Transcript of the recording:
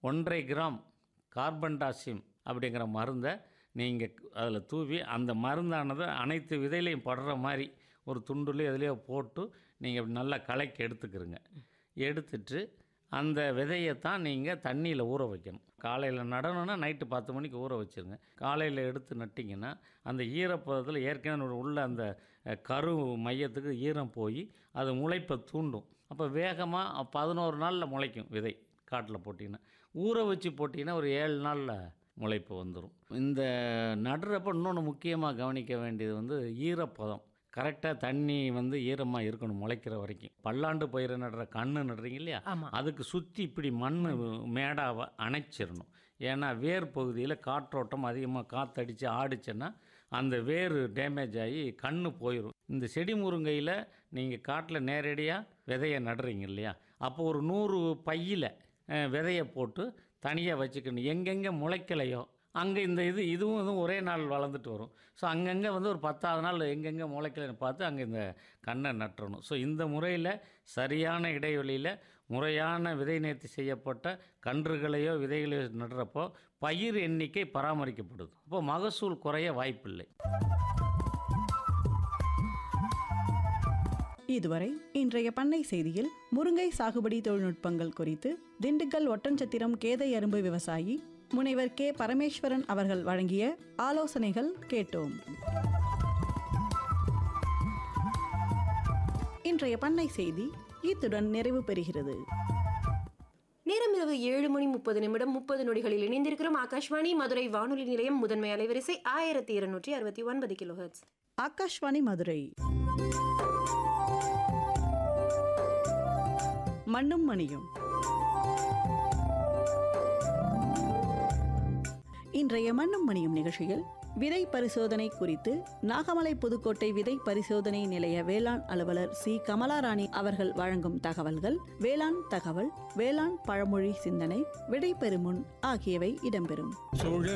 ஒன்றரை gram carbendazim அப்படிங்கிற மருந்தை நீங்கள் அதில் தூவி அந்த மருந்தானது அனைத்து விதையிலையும் படுற மாதிரி ஒரு துண்டுலேயோ எதுலேயோ போட்டு நீங்கள் நல்லா கலக்கி எடுத்துக்கிறங்க எடுத்துட்டு அந்த விதையை தான் நீங்கள் தண்ணியில் ஊற வைக்கணும் காலையில் நடணும்னா நைட்டு பத்து மணிக்கு ஊற வச்சுருங்க காலையில் எடுத்து நட்டிங்கன்னா அந்த ஈரப்பதத்தில் ஏற்கனவே உள்ள அந்த அஹ், கரு மையத்துக்கு ஈரம் போய் அது முளைப்பை தூண்டும் அப்போ வேகமாக பதினோரு நாளில் முளைக்கும் விதை காட்டில் போட்டிங்கன்னா ஊற வச்சு போட்டிங்கன்னா ஒரு ஏழு நாளில் முளைப்பு வந்துடும் இந்த நடுறப்ப இன்னொன்று முக்கியமாக கவனிக்க வேண்டியது வந்து ஈரப்பதம் கரெக்டாக தண்ணி வந்து ஈரமாக இருக்கணும் முளைக்கிற வரைக்கும் பல்லாண்டு பயிரை நடுற கண்ணு நடுறீங்க இல்லையா ஆமா. அதுக்கு சுற்றி இப்படி மண் மேடாவை அணைச்சிடணும் ஏன்னா வேர் பகுதியில் காற்றோட்டம் அதிகமாக காற்றடிச்சு ஆடிச்சுன்னா அந்த வேர் டேமேஜ் ஆகி கண்ணு போயிடும் இந்த செடி முருங்கையில் நீங்கள் காட்டில் நேரடியாக விதையை நடுறீங்க இல்லையா அப்போ ஒரு நூறு பையில் அஹ், விதையை போட்டு தனியாக வச்சுக்கணும் எங்கெங்கே முளைக்கலையோ அங்கே இந்த இது இதுவும் இதுவும் ஒரே நாள் வளர்ந்துட்டு வரும் ஸோ அங்கங்கே வந்து ஒரு பத்தாவது நாள் எங்கெங்கே முளைக்கலைன்னு பார்த்து அங்கே இந்த கண்ணை நட்டுறணும் ஸோ இந்த முறையில் சரியான இடைவெளியில் முறையான விதை நேர்த்தி செய்யப்பட்ட கன்றுகளையோ விதைகளையோ நடுறப்போ பயிர் எண்ணிக்கை பராமரிக்கப்படுது அப்போ மகசூல் குறைய வாய்ப்பில்லை இதுவரை இன்றைய பண்ணை செய்தியில் முருங்கை சாகுபடி தொழில்நுட்பங்கள் குறித்து திண்டுக்கல் ஒட்டன்சத்திரம் கேதை அரும்பு விவசாயி முனைவர் கே பரமேஸ்வரன் அவர்கள் வழங்கிய ஆலோசனைகள் கேட்டோம் இன்றைய பண்ணை செய்தி இத்துடன் நிறைவு பெறுகிறது நேரம் இரவு ஏழு மணி முப்பது நிமிடம் முப்பது நொடிகளில் இணைந்திருக்கிறோம் ஆகாஷ்வாணி மதுரை வானொலி நிலையம் முதன்மை அலைவரிசை ஆயிரத்தி இருநூற்றி அறுபத்தி ஒன்பது கிலோஹெர்ட்ஸ் ஆகாஷ்வாணி மதுரை மண்ணும் மணியும் இன்றைய மண்ணும் மணியும் நிகழ்ச்சியில் விதை பரிசோதனை குறித்து நாகமலை புதுக்கோட்டை விதை பரிசோதனை நிலைய வேளாண் அலுவலர் சி கமலாராணி அவர்கள் வழங்கும் தகவல்கள் வேளாண் தகவல் வேளாண் பழமொழி சிந்தனை விடை பெறுமுன் ஆகியவை இடம்பெறும்